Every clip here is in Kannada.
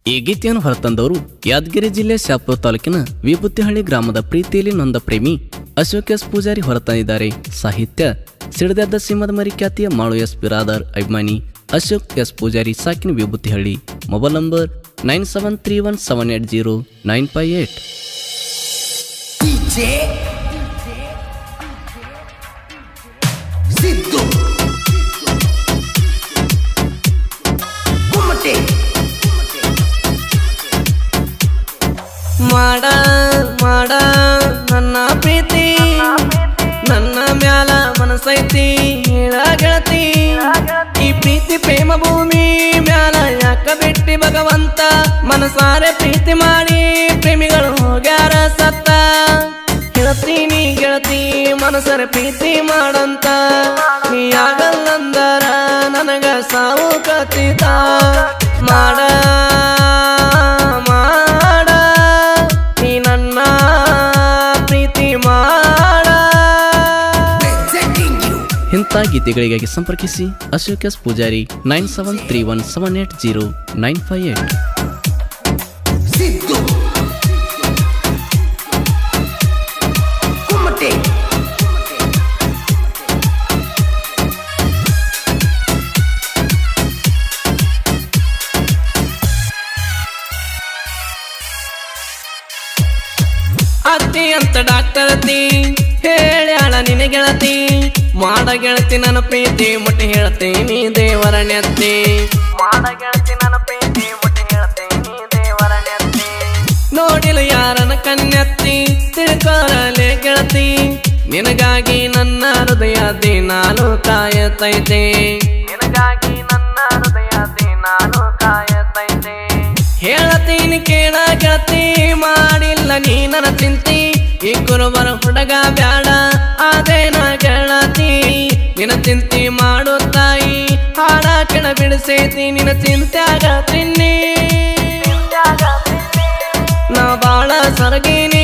ಈ ಗೀತೆಯನ್ನು ಹೊರತಂದವರು ಯಾದಗಿರಿ ಜಿಲ್ಲೆ ಶಾಪುರ ತಾಲೂಕಿನ ವಿಭೂತಿಹಳ್ಳಿ ಗ್ರಾಮದ ಪ್ರೀತಿಯಲ್ಲಿ ನೊಂದ ಪ್ರೇಮಿ ಅಶೋಕ್ ಎಸ್ ಪೂಜಾರಿ ಹೊರತಂದಿದ್ದಾರೆ ಸಾಹಿತ್ಯ ಸಿಡಿದೆದ್ದ ಸಿಂಹದ ಮರಿ ಖ್ಯಾತಿಯ ಮಾಳು ಎಸ್ ಬಿರಾದರ್ ಅಭಿಮಾನಿ ಅಶೋಕ್ ಎಸ್ ಪೂಜಾರಿ ಸಾಕಿನ Vibhutihalli mobile number nine seven three one seven eight zero nine five eight DJ Siddu Kumate ಮಾಡ ಮಾಡ ನನ್ನ ಪ್ರೀತಿ ನನ್ನ ಮ್ಯಾಲ ಮನಸೈತಿ ಹೇಳ ಗೆಳತಿ ಈ ಪ್ರೀತಿ ಪ್ರೇಮ ಭೂಮಿ ಮ್ಯಾಲ ಯಾಕ ಬಿಟ್ಟಿ ಭಗವಂತ ಮನಸಾರೆ ಪ್ರೀತಿ ಮಾಡಿ ಪ್ರೇಮಿಗಳು ಹೋಗ್ಯಾರ ಸತ್ತ ಹೇಳ್ತೀನಿ ಗೆಳತಿ ಮನಸರೆ ಪ್ರೀತಿ ಮಾಡಂತ ನೀ ಆಗಲ್ಲಂದರ ನನಗ ಸಾವು ಕತ್ತಿತ ಮಾಡ ಮಾಡ ನೀ ನನ್ನ ಪ್ರೀತಿ ಮಾಡ Presenting you ಇಂಥ ಗೀತೆಗಳಿಗಾಗಿ ಸಂಪರ್ಕಿಸಿ Ashok S Pujari nine seven three one seven eight zero nine five eight Siddu Kumate ಅತ್ತಿ ಅಂತ ಡಾಕ್ಟರ್ ಅತ್ತಿ ಹೇಳ್ಯಾಳ ನಿನ ಗೆಳತಿ ಮಾಡ ಗೆಳತಿ ನನ್ನ ಪ್ರೀತಿ ಮುಟ್ಟಿ ಹೇಳ್ತೀನಿ ದೇವರ ನೆತ್ತಿ ಮಾಡ ಗೆಳತಿ ನನ್ನ ಪ್ರೀತಿ ಮುಟ್ಟಿ ಹೇಳ್ತೀನಿ ದೇವರ ನೆತ್ತಿ ನೋಡಿಲು ಯಾರನ ಕನ್ನೆತ್ತಿ ತಿಳ್ಕೊರಲೆ ಗೆಳತಿ ನಿನಗಾಗಿ ನನ್ನ ಹೃದಯ ದಿನಾಲು ಕಾಯತೈತೆ ನಿನಗಾಗಿ ನನ್ನ ಹೃದಯ ದಿನಾಲು ಕಾಯತೈತೆ ಹೇಳತೀನಿ ಕೇಳ ಗೆಳತಿ ಮಾಡಿಲ್ಲ ನೀ ನನ್ನ ಚಿಂತಿ ಈ ಕುರುಬರ ಹುಡುಗ ಬ್ಯಾಡ ಅದೇನ ಗೆಳತಿ ನಿನ್ನ ಚಿಂತಿ ಮಾಡು ತಾಯಿ ಹಾಡ ಕೆಣ ಬಿಡಿಸೈತಿ ನಿನ್ನ ಚಿಂತ್ಯಾಗ ತಿನ್ನಿ ನಾ ಬಾಳ ಸರಗಿನಿ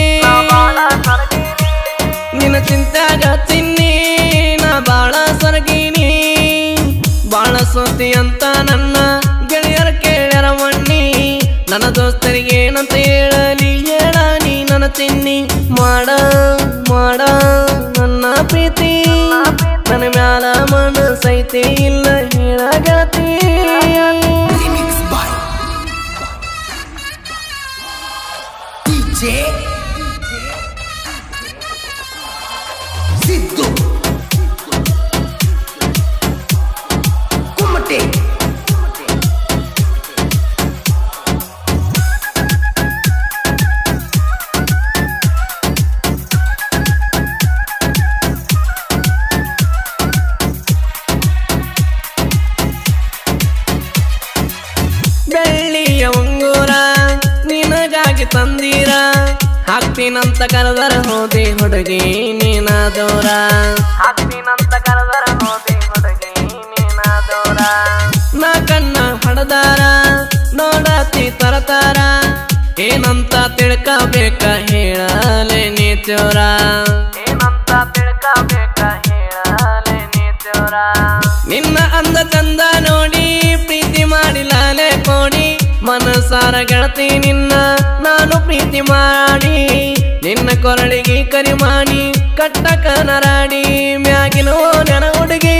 ನಿನ್ನ ಚಿಂತ್ಯಾಗ ತಿನ್ನಿ ನಾ ಬಾಳ ಸರಗಿನಿ ಬಾಳ ಸೋತಿ ಅಂತ ನನ್ನ ಗೆಳೆಯರ ಕೇಳ್ಯಾರ ಮಣ್ಣಿ ನನ್ನ ದೋಸ್ತರಿಗೆ ಏನಂತ ಹೇಳಲಿ ಹೇಳ ನೀ ನನ್ನ ತಿನ್ನಿ ಮಾಡ ಮಾಡ ನನ್ನ ಪ್ರೀತಿ ನನ್ನ ಮ್ಯಾಲ ಮನಸೈತಿ ಇಲ್ಲ ಹೇಳ ಗೆಳತಿ Remix by DJ Siddu Kumate ಬೆಳ್ಳಿಯ ಉಂಗುರ ನಿನಗಾಗಿ ತಂದೀರ ಹಾಕ್ತೀನಂತ ಕರೆದರ ಹೋದೆ ಹುಡುಗಿ ನೀನ ದೂರ ಹಾಕ್ತೀನಂತ ಕರೆದರ ಹೋದೆ ಹುಡುಗಿ ನೀನ ದೂರ ನಾ ಕಣ್ಣ ಹೊಡೆದಾರ ನೋಡತಿ ತರತಾರ ಏನಂತ ತಿಳ್ಕಬೇಕ ಹೇಳಲೆ ನೀ ಚೋರ ಏನಂತ ತಿಳ್ಕಬೇಕ ಹೇಳಲೆ ನೀ ಚೋರ ನಿನ್ನ ಅಂದ ಚಂದ ನೋಡಿ ಪ್ರೀತಿ ಮಾಡಿಲಾಲೆ ಕೋಡಿ ಮನಸಾರ ಗೆಳತಿ ನಿನ್ನ ನಾನು ಪ್ರೀತಿ ಮಾಡಿ ನಿನ್ನ ಕೊರಳಿಗೆ ಕರಿಮಾನಿ ಕಟ್ಟ ಕನರಾಡಿ ಮ್ಯಾಗಿನ ನೆನ ಹುಡುಗಿ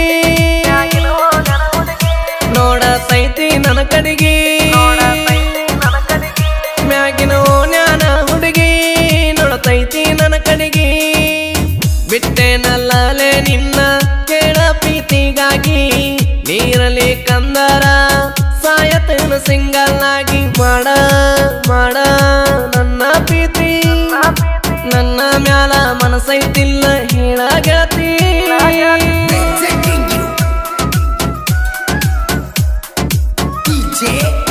ನೋಡ ಸೈತಿ ನನ್ನ ಕಡೆಗೆ ಮ್ಯಾಗಿನ ಜ್ಞಾನ ಹುಡುಗಿ ನೋಡತೈತಿ ನನ್ನ ಕಡೆಗೆ ಬಿಟ್ಟೆನಲ್ಲಲೆ ನಿನ್ನ ಕೇಳ ಪ್ರೀತಿಗಾಗಿ ನೀರಲಿ ಕಂದರ ಸಾಯತನ ಸಿಂಗಲ್ ಆಗಿ ಮಾಡ ಮಾಡ ನನ್ನ ಪ್ರೀತಿ ನನ್ನ ಮ್ಯಾಲ ಮನಸೈತಿಲ್ಲ ಹೇಳ ಗೆಳತಿ Presenting you DJ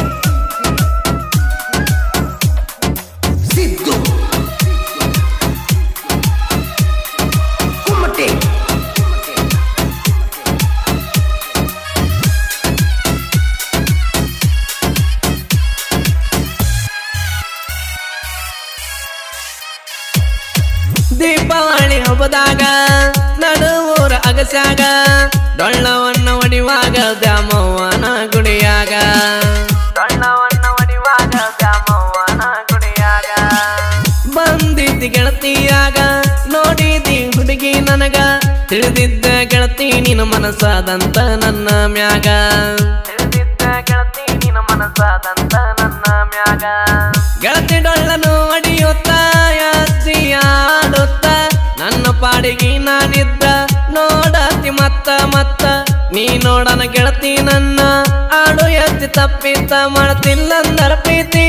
Siddu Kumate Deepavali ಹಬ್ಬದಾಗ ನಡುವೂರ ಅಗಸ್ಯಾಗ ಡೊಳ್ಳವನ್ನ ಹೊಡಿವಾಗ ದ್ಯಾಮವ್ವನ ಗುಡಿಯಾಗ ಡೊಳ್ಳವನ್ನ ಹೊಡಿವಾಗ ಬಂದಿದ್ದಿ ಗೆಳತಿಯಾಗ ನೋಡಿದಿ ಹುಡುಗಿ ನನಗ ತಿಳಿದಿದ್ದ ಗೆಳತಿ ನಿನ್ನ ಮನಸ್ಸಾದಂತ ನನ್ನ ಮ್ಯಾಗ ತಿಳಿದಿದ್ದ ಗೆಳತಿ ನಿನ್ನ ಮನಸ್ಸಾದಂತ ನನ್ನ ಮ್ಯಾಗ ಗೆಳತಿ ಡೊಳ್ಳನು ಅಡಿಯುತ್ತ ಅಜ್ಜಿ ಆಡುತ್ತ ನನ್ನ ಪಾಡಿಗೆ ನಾನಿದ್ದ ನೋಡತಿ ಮತ್ತ ಮತ್ತ ನೀ ನೋಡನ ಗೆಳತಿ ನನ್ನ ಆಡು ಎತ್ತಿ ತಪ್ಪಿತ್ತ ಮಾಡ್ತಿಲ್ಲಂದರ ಪ್ರೀತಿ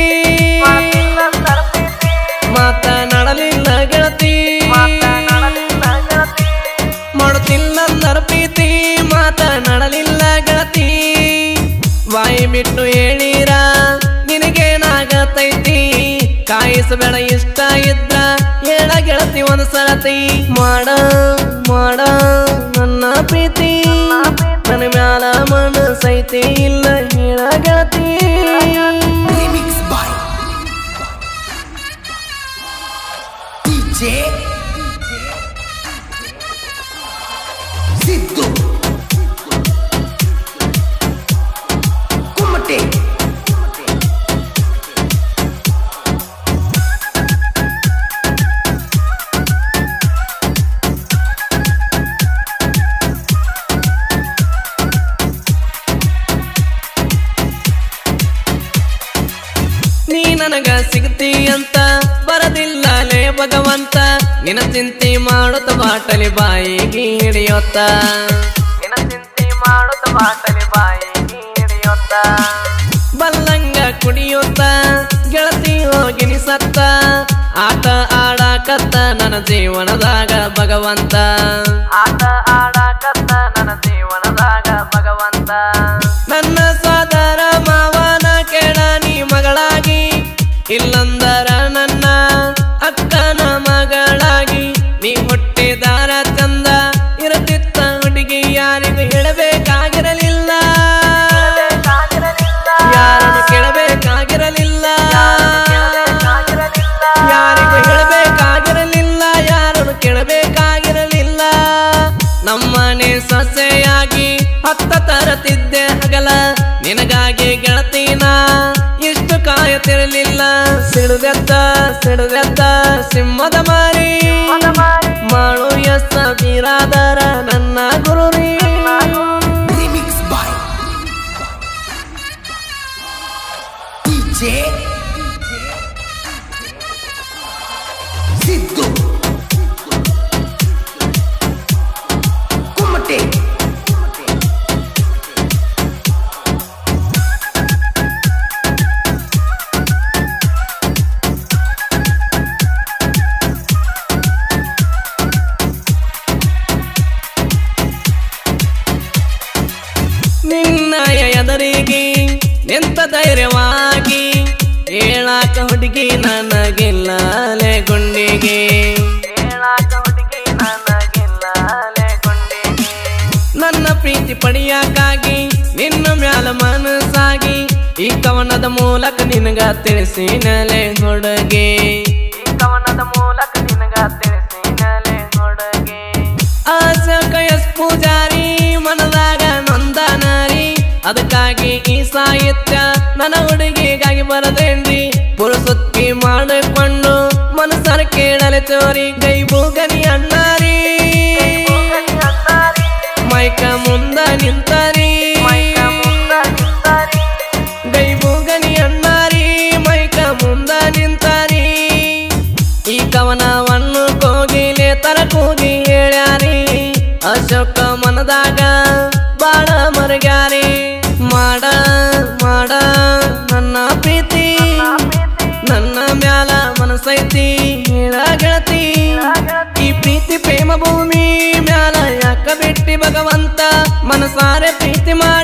ಮಾತನಾಡಲಿಲ್ಲ ಗೆಳತಿ ಮಾಡುತ್ತಿಲ್ಲಂದರ ಪ್ರೀತಿ ಮಾತನಾಡಲಿಲ್ಲ ಗೆಳತಿ ಬಾಯಿ ಬಿಟ್ಟು ಹೇಳಿರ ನಿನಗೇನಾಗತೈತಿ ಕಾಯಿಸಬೇಡ ಇಷ್ಟ ಇದ್ರ ಹೇಳ ಗೆಳತಿ ಒಂದು ಸರತಿ ಮಾಡ ಮಾಡ ನನ್ನ ಪ್ರೀತಿ ನನ್ನ ಮ್ಯಾಲ ಮನಸೈತಿ ಇಲ್ಲ ಹೇಳ ಗೆಳತಿ Remix by DJ Siddu Kumate ನೀ ನನಗ ಸಿಗ್ತಿ ಅಂತ ಬರದಿಲ್ಲಲೇ ಭಗವಂತ ನಿನ ಚಿಂತೆ ಮಾಡುತ್ತ ಬಾಟಲಿ ಬಾಯಿಗೆ ಹಿಡಿಯುತ್ತ ನಿನ ಚಿಂತೆ ಮಾಡುತ್ತ ಬಾಟಲಿ ಬಾಯಿಗೆ ಹಿಡಿಯುತ್ತ ಬಲ್ಲಂಗ ಕುಡಿಯುತ್ತ ಗೆಳತಿ ಹೋಗಿ ನಿಸತ್ತ ಆಟ ಆಡಾಕತ್ತ ನನ್ನ ಜೀವನದಾಗ ಭಗವಂತ ಆಟ ಆಡಾಕತ್ತ ನನ್ನ ಜೀವನದಾಗ ಭಗವಂತ ನನ್ನ ಸೋದರ ಮಾವನ ಕೆಳ ನೀ ಮಗಳಾಗಿ ಇಲ್ಲಂದರ ನನ್ನ ಅಕ್ಕನ ಮಗಳಾಗಿ ನೀ ಹುಟ್ಟಿದಾರ ಚಂದ ಇರತಿತ್ತ ಹುಡುಗಿ ಯಾರಿಗೂ ಹೇಳಬೇಕಾಗಿರಲಿಲ್ಲ ಯಾರನ್ನು ಕೇಳಬೇಕಾಗಿರಲಿಲ್ಲ ಯಾರಿಗೂ ಹೇಳಬೇಕಾಗಿರಲಿಲ್ಲ ಯಾರನ್ನು ಕೇಳಬೇಕಾಗಿರಲಿಲ್ಲ ನಮ್ಮನೆ ಸೊಸೆಯಾಗಿ ಹತ್ತ ತರತಿದ್ದೆ ಹಗಲ ನಿನಗಾಗಿ ಗೆಳತಿನ ಇಷ್ಟು ಕಾಯುತ್ತಿರಲಿಲ್ಲ ಸಿಡುದೆದ್ದ ಸಿಡುದೆದ್ದ ಸಿಂಹದ ಮಾರಿ ಮಾಡು ಎಸ್ ಬೀರಾದರ ನನ್ನ ಗುರುರಿ Remix by DJ Siddu Kumate ನಿನ್ನಯ ಎದರಿಗೆ ನಿಂತ ಧೈರ್ಯವಾಗಿ ಹೇಳಾಕ ಹುಡುಗಿ ನನಗಿಲ್ಲಲೆ ಗುಂಡಿಗೆ ಹೇಳಾಕ ಹುಡುಗಿ ನನಗಿಲ್ಲಲೆ ಗುಂಡಿಗೆ ನನ್ನ ಪ್ರೀತಿ ಪಡೆಯಕ್ಕಾಗಿ ನಿನ್ನ ಮ್ಯಾಲ ಮನಸ್ಸಾಗಿ ಈ ಕವನದ ಮೂಲಕ ನಿನಗ ತಿಳಿಸಿನಲೆ ಹುಡುಗಿ ಈ ಕವನದ ಮೂಲಕ ನಿನಗ ತಿಳಿಸಿನಲೆ ಹುಡುಗಿ ಆಸಕ ಎಸ್ ಪೂಜಾರಿ ಮನದಾಗ ನೊಂದನಾರಿ ಅದಕ್ಕಾಗಿ ಈ ಸಾಹಿತ್ಯ ನನ್ನ ಹುಡುಗಿಗಾಗಿ ಬರದೇನ್ರಿ ಪುರುಸುತ್ತಿ ಮಾಡಿಕೊಂಡು ಮನಸ್ಸರ ಕೇಳಲೆ ಚೋರಿ ಗೈಬೂಗನಿ ಅಣ್ಣಾರಿ ಮೈಕ ಮುಂದ ನಿಂತಾರಿ ಗೈಬೂಗನಿ ಅಣ್ಣಾರಿ ಮೈಕ ಮುಂದ ನಿಂತಾರಿ ಈ ಕವನವನ್ನು ಕೋಗಿಲೆ ತರ ಕೂಗಿ ಹೇಳ್ಯಾರಿ ಅಶೋಕ ಮನದಾಗ ಬಾಳ ಮರಗ್ಯಾರಿ ಮಾಡ ಮಾಡ ನನ್ನ ಪ್ರೀತಿ ನನ್ನ ಮ್ಯಾಲ ಮನಸೈತಿ ಹೇಳ ಗೆಳತಿ ಈ ಪ್ರೀತಿ ಪ್ರೇಮ ಭೂಮಿ ಮ್ಯಾಲ ಯಾಕ ಬಿಟ್ಟಿ ಭಗವಂತ ಮನಸಾರೆ ಪ್ರೀತಿ ಮಾಡಿ